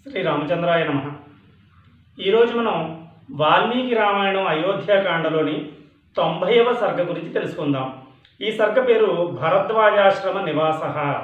శ్రీ రామచంద్రాయ నమ ఈరోజు మనం వాల్మీకి రామాయణం అయోధ్యాకాండలోని తొంభైవ సర్గ గురించి తెలుసుకుందాం ఈ సర్గ పేరు భరద్వాజాశ్రమ నివాస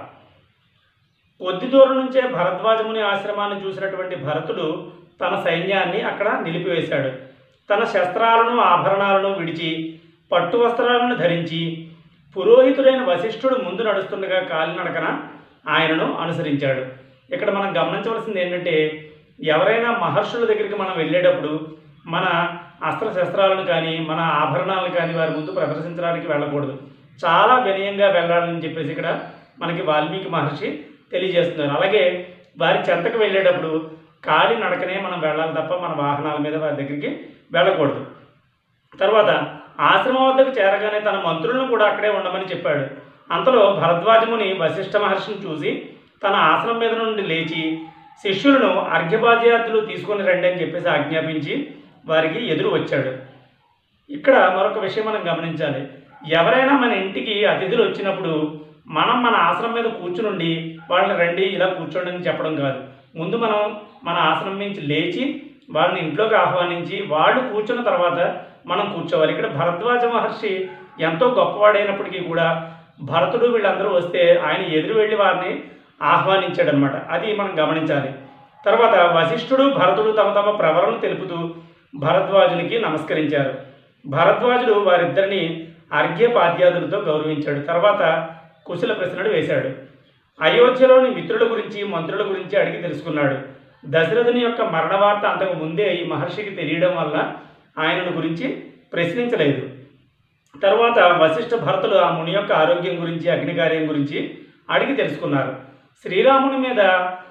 కొద్ది దూరం నుంచే భరద్వాజముని ఆశ్రమాన్ని చూసినటువంటి భరతుడు తన సైన్యాన్ని అక్కడ నిలిపివేశాడు తన శస్త్రాలను ఆభరణాలను విడిచి పట్టు వస్త్రాలను ధరించి పురోహితుడైన వశిష్ఠుడు ముందు నడుస్తుండగా కాలినడకన ఆయనను అనుసరించాడు ఇక్కడ మనం గమనించవలసింది ఏంటంటే ఎవరైనా మహర్షుల దగ్గరికి మనం వెళ్ళేటప్పుడు మన అస్త్ర శస్త్రాలను కానీ మన ఆభరణాలను కానీ వారి ముందు ప్రదర్శించడానికి వెళ్ళకూడదు చాలా వినయంగా వెళ్ళాలని చెప్పేసి ఇక్కడ మనకి వాల్మీకి మహర్షి తెలియజేస్తున్నారు అలాగే వారి చెంతకు వెళ్ళేటప్పుడు కాలి నడకనే మనం వెళ్ళాలి తప్ప మన వాహనాల మీద వారి దగ్గరికి వెళ్ళకూడదు తర్వాత ఆశ్రమం వద్దకు చేరగానే తన మంత్రులను కూడా అక్కడే ఉండమని చెప్పాడు అంతలో భరద్వాజముని వశిష్ఠ మహర్షిని చూసి తన ఆశ్రమం మీద నుండి లేచి శిష్యులను అర్ఘ్యపాద్యార్థులు తీసుకొని రండి అని చెప్పేసి ఆజ్ఞాపించి వారికి ఎదురు వచ్చాడు ఇక్కడ మరొక విషయం మనం గమనించాలి ఎవరైనా మన ఇంటికి అతిథులు వచ్చినప్పుడు మనం మన ఆశ్రమం మీద కూర్చునుండి వాళ్ళని రండి ఇలా కూర్చోండి అని చెప్పడం కాదు ముందు మనం మన ఆశ్రమం నుంచి లేచి వాళ్ళని ఇంట్లోకి ఆహ్వానించి వాళ్ళు కూర్చున్న తర్వాత మనం కూర్చోవాలి ఇక్కడ భరద్వాజ మహర్షి ఎంతో గొప్పవాడైనప్పటికీ కూడా భరతుడు వీళ్ళందరూ వస్తే ఆయన ఎదురు వెళ్ళి వారిని ఆహ్వానించాడనమాట అది మనం గమనించాలి తర్వాత వశిష్ఠుడు భరతుడు తమ తమ ప్రవరను తెలుపుతూ భరద్వాజునికి నమస్కరించారు భరద్వాజుడు వారిద్దరిని అర్ఘ్యపాద్యాదులతో గౌరవించాడు తర్వాత కుశల ప్రశ్నలు వేశాడు అయోధ్యలోని మిత్రుల గురించి మంత్రుల గురించి అడిగి తెలుసుకున్నాడు దశరథుని యొక్క మరణ వార్త అంతకు ముందే ఈ మహర్షికి తెలియడం వల్ల ఆయనను గురించి ప్రశ్నించలేదు తర్వాత వశిష్ఠ భరతులు ఆ ముని యొక్క ఆరోగ్యం గురించి అగ్నికార్యం గురించి అడిగి తెలుసుకున్నారు శ్రీరాముని మీద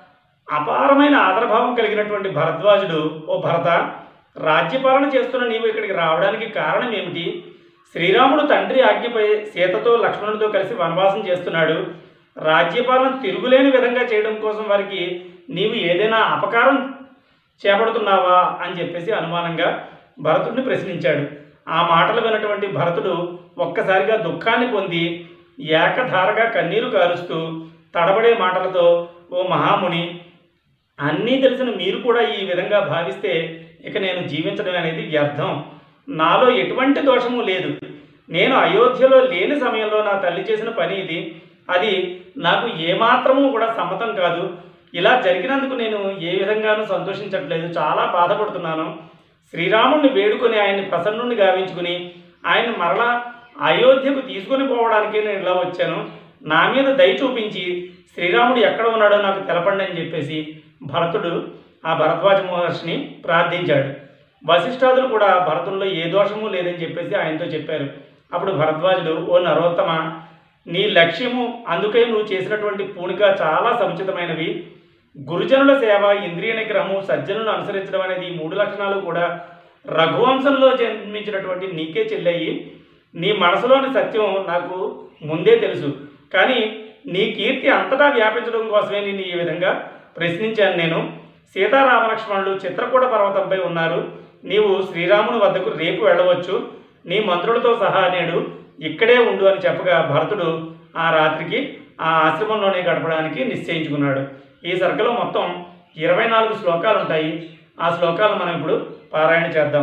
అపారమైన ఆదరభావం కలిగినటువంటి భరద్వాజుడు ఓ భరత రాజ్యపాలన చేస్తున్న నీవు ఇక్కడికి రావడానికి కారణం ఏమిటి శ్రీరాముడు తండ్రి ఆజ్ఞపై సీతతో లక్ష్మణుడితో కలిసి వనవాసం చేస్తున్నాడు రాజ్యపాలన తిరుగులేని విధంగా చేయడం కోసం వారికి నీవు ఏదైనా అపకారం చేపడుతున్నావా అని చెప్పేసి అనుమానంగా భరతుడిని ప్రశ్నించాడు ఆ మాటలు విన్నటువంటి భరతుడు ఒక్కసారిగా దుఃఖాన్ని పొంది ఏకధారగా కన్నీరు కారుస్తూ తడబడే మాటలతో ఓ మహాముని అన్నీ తెలిసిన మీరు కూడా ఈ విధంగా భావిస్తే ఇక నేను జీవించడం అనేది వ్యర్థం నాలో ఎటువంటి దోషము లేదు నేను అయోధ్యలో లేని సమయంలో నా తల్లి చేసిన పని ఇది అది నాకు ఏమాత్రము కూడా సమ్మతం కాదు ఇలా జరిగినందుకు నేను ఏ విధంగానూ సంతోషించట్లేదు చాలా బాధపడుతున్నాను శ్రీరాముడిని వేడుకొని ఆయన్ని ప్రసన్నుని గావించుకుని ఆయన మరలా అయోధ్యకు తీసుకొని పోవడానికి నేను ఇలా వచ్చాను నా మీద దయ చూపించి శ్రీరాముడు ఎక్కడ ఉన్నాడో నాకు తెలపండి అని చెప్పేసి భరతుడు ఆ భరద్వాజ మహర్షిని ప్రార్థించాడు వశిష్ఠాదులు కూడా భరతుల్లో ఏ దోషము లేదని చెప్పేసి ఆయనతో చెప్పారు అప్పుడు భరద్వాజుడు ఓ నరోత్తమ నీ లక్ష్యము అందుకే నువ్వు చేసినటువంటి పూనిక చాలా సముచితమైనవి గురుజనుల సేవ ఇంద్రియ నిగ్రహము సజ్జనులను అనుసరించడం అనేది ఈ మూడు లక్షణాలు కూడా రఘువంశంలో జన్మించినటువంటి నీకే చెల్లయి నీ మనసులోని సత్యం నాకు ముందే తెలుసు కానీ నీ కీర్తి అంతటా వ్యాపించడం కోసమే నేను ఈ విధంగా ప్రశ్నించాను నేను సీతారామలక్ష్మణులు చిత్రకూట పర్వతంపై ఉన్నారు నీవు శ్రీరాముని వద్దకు రేపు వెళ్ళవచ్చు నీ మంత్రులతో సహా నేడు ఇక్కడే ఉండు అని చెప్పగా భరతుడు ఆ రాత్రికి ఆ ఆశ్రమంలోనే గడపడానికి నిశ్చయించుకున్నాడు ఈ సర్గలో మొత్తం ఇరవై నాలుగు శ్లోకాలు ఉంటాయి ఆ శ్లోకాలు మనం ఇప్పుడు పారాయణ చేద్దాం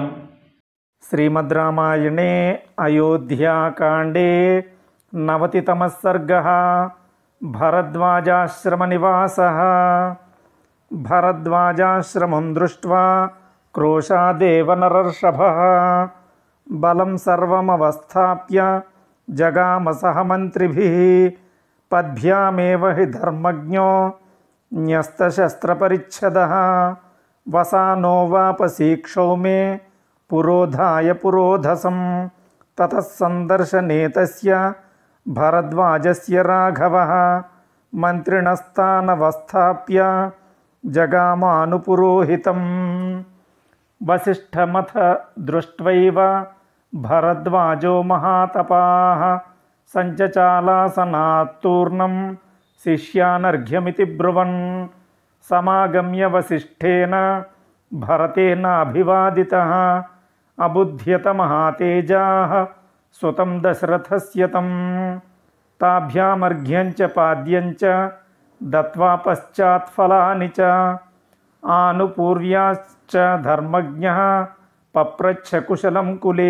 శ్రీమద్ రామాయణే అయోధ్యాకాండే నవతితమ సర్గ భరద్వాజాశ్రమనివాస భరద్వాజాశ్రమం దృష్ట్వా క్రోశాదేవ నరర్షభ బలం సర్వమవస్థాప్య జగామ సహ మంత్రిభిः పద్భ్యామేవ హి ధర్మజ్ఞో న్యస్తశస్త్రపరిచ్ఛదः వసానో వాపసీక్షౌ మే పురోధాయ పురోధసం తతः సందర్శనే తస్య భరద్వాజస్య రాఘవः మంత్రిణస్థానవస్థాప్య జగామానుపురోహితం వసిష్ఠమథ దృష్ట్వైవ భరద్వాజో మహాతపాः సంచచాలాసనాత్తూర్ణం శిష్యానర్ఘ్యమితి బ్రువన్ సమాగమ్య వసిష్ఠేన భరతేనాభివాదితः అబుధ్యత మహాతేజాः సుతం దశరథస్య తం తాభ్యామర్ఘ్యం చ పాద్యం చ దత్వా పశ్చాత్ఫలాని చ ఆనుపూర్యాశ్చ ధర్మజ్ఞ పప్రచ్ఛ కుశలం కులే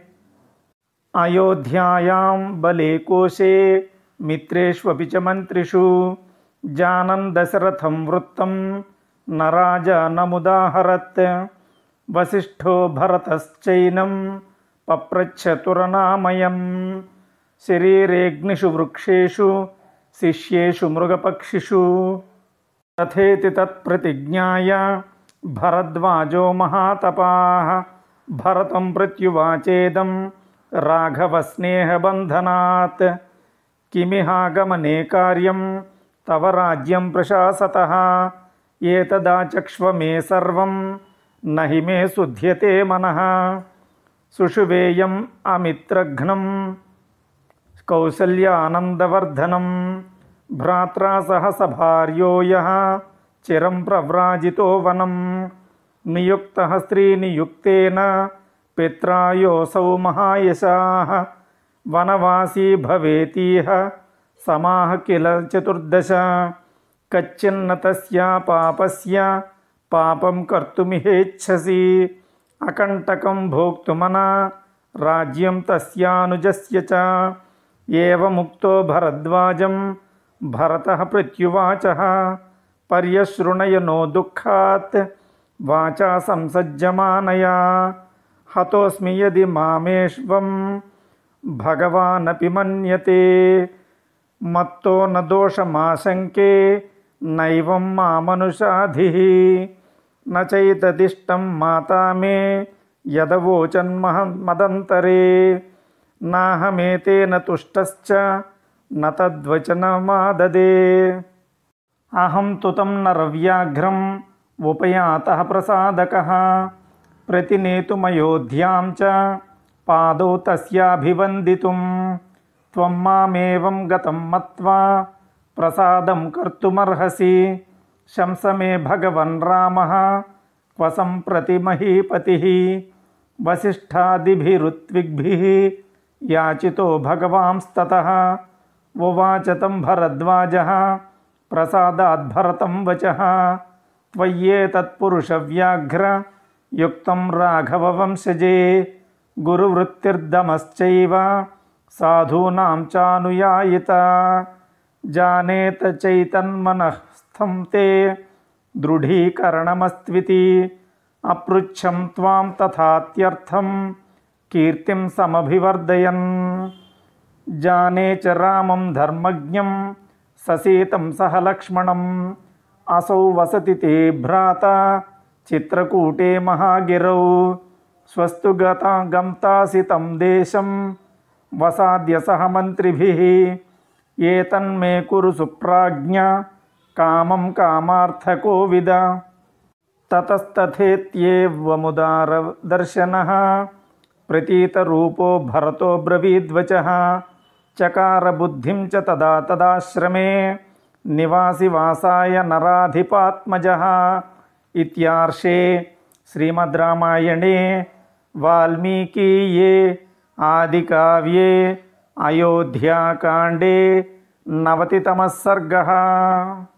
అయోధ్యాయాం బలే కోశే మిత్రేష్వపి చ మంత్రిషు జానన్ దశరథం వృత్తం నరాజ నముదాహరత్ వసిష్ఠో భరతశ్చైనం పప్రచ్ఛతురనామయం శరీరేగ్నిషు వృక్షేషు శిష్యేషు మృగపక్షిషు తథేతి తత్ప్రతిజ్ఞాయ భరద్వాజో మహాతపాః భరతం ప్రత్యువాచేదం రాఘవస్నేహబంధనాత్ కిమిహాగమనే కార్యం తవ రాజ్యం ప్రశాసతः ఏతదాచక్ష్వ మే సర్వం నహి మే శుధ్యతే మనః సుషువేయం అమిత్రఘ్నం కౌసల్యానందవర్ధనం భ్రాత్రా సహ సభార్యో యః చిరం ప్రవ్రాజితో వనం నియుక్త స్త్రీనియుక్తేన పిత్రాయోసౌ మహాయశాః వనవాసీ భవేతీహ సమాహ కిల చతుర్దశ కచ్చిన్న తస్యా పాపస్య పాపం కర్తుమిహేచ్ఛసి అకంటకం భోక్తుమన రాజ్యం తస్యానుజస్య చ ఏవముక్తో భరద్వాజం భరతః ప్రత్యువాచः పర్యశృణయనో దుఃఖాత్ వాచా సంసజ్జమానయా హతోస్మి యది మామేష్వం భగవానపి మన్యతే మత్తో న దోషమాశంకే నైవం మామనుషాధి న చైతదిష్టం మాతా మే యదవోచన్మహ మదంతరే నాహమేతేన తుష్టశ్చ న తద్వచనమాదదే అహం తు తం నరవ్యాఘ్రం ఉపయాతः ప్రసాదకः प्रतिनेतुमयोध्यां च पादौ तस्याभिवन्दितुं त्वं मामेवं गतं मत्वा प्रसादं कर्तुमर्हसि शंस मे भगवन् रामः क्व सम्प्रति महीपतिः वसिष्ठादिभिरुत्विग्भिः याचितो भगवांस्ततः उवाच तं भरद्वाजः प्रसादाद्भरतं वचः त्वय्येतत्पुरुषव्याघ्र युक्तं राघववंशजे गुरुवृत्तिर्दमश्चैव साधूनां चानुयायिता जानेत चैतन्मनःस्थं ते दृढीकरणमस्त्विति अपृच्छं त्वां तथात्यर्थं कीर्तिं समभिवर्धयन् जाने च रामं धर्मज्ञं ससीतं सह लक्ष्मणम् असौ वसति ते भ्राता चित्रकूटे महागिरौ स्वस्तु गता गम्तासि तं देशं वसाद्य सह मन्त्रिभिः एतन्मे कुरु सुप्राज्ञ कामं कामार्थकोविद ततस्तथेत्येवमुदारदर्शनः प्रतीतरूपो भरतो ब्रवीद्वचः चकारबुद्धिं च तदा तदाश्रमे निवासिवासाय नराधिपात्मजः इत्यार्षे श्रीमद्रामायणे वाल्मीकीये आदिकाव्ये अयोध्याकाण्डे नवतितमः सर्गः